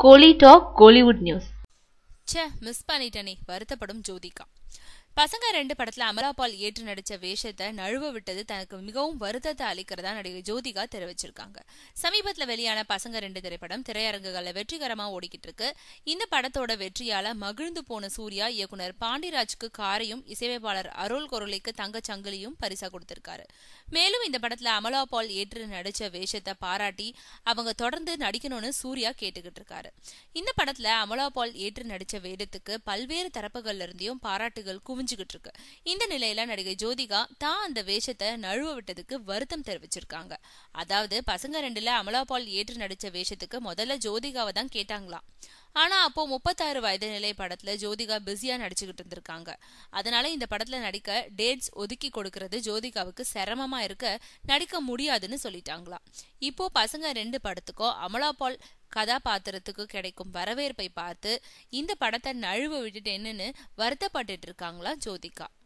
கோலி talk Kollywood news ச்சே miss பண்ணிட்டனே வருத்தப்படும் ஜோதிகா பசங்க ரெண்டு படத்துல அமலா பால் ஏற்று நடிச்ச வேஷத்தை நழுவ விட்டது தனக்கு மிகவும் வருத்தத்தை அளிக்கிறதா நடிகை ஜோதிகா தெரிவிச்சிருக்காங்க சமீபத்துல வெளியான பசங்க ரெண்டு திரைப்படம் திரையரங்குகள்ல வெற்றிகரமா ஓடிக்கிட்டு இருக்கு இந்த படத்தோட வெற்றியால மகிழ்ந்து போன சூர்யா இயக்குனர் பாண்டிராஜ்க்கு காரையும் இசையமைப்பாளர் அருள் குரலிக்கு தங்கச் சங்கிலியும் பரிசா கொடுத்திருக்காரு மேலும் இந்த படத்துல அமலா பால் ஏற்று நடிச்ச வேஷத்தை பாராட்டி அவங்க தொடர்ந்து நடிக்கணும்னு சூர்யா கேட்டுக்கிட்டு இருக்காரு இந்த படத்துல அமலா பால் ஏற்று நடிச்ச வேடத்துக்கு பல்வேறு தரப்புகள்ல இருந்தையும் பாராட்டுகள் குவிஞ்சுகிட்டு இருக்கு இந்த நிலையில நடிகை ஜோதிகா தான் அந்த வேஷத்தை நழுவ விட்டதுக்கு வருத்தம் தெரிவிச்சிருக்காங்க அதாவது பசங்க ரெண்டுல அமலா பால் ஏற்று நடிச்ச வேஷத்துக்கு முதல்ல ஜோதிகாவை தான் கேட்டாங்களாம் ஆனா அப்போ முப்பத்தாறு வயது நிலை படத்துல ஜோதிகா பிஸியா நடிச்சுக்கிட்டு இருந்திருக்காங்க அதனால இந்த படத்துல நடிக்க டேட்ஸ் ஒதுக்கி கொடுக்கறது ஜோதிகாவுக்கு சிரமமா இருக்க நடிக்க முடியாதுன்னு சொல்லிட்டாங்களாம் இப்போ பசங்க ரெண்டு படத்துக்கோ அமலா பால் கதாபாத்திரத்துக்கு கிடைக்கும் வரவேற்பை பார்த்து இந்த படத்தை நழுவ விட்டுட்டேன்னு வருத்தப்பட்டுட்டு இருக்காங்களா ஜோதிகா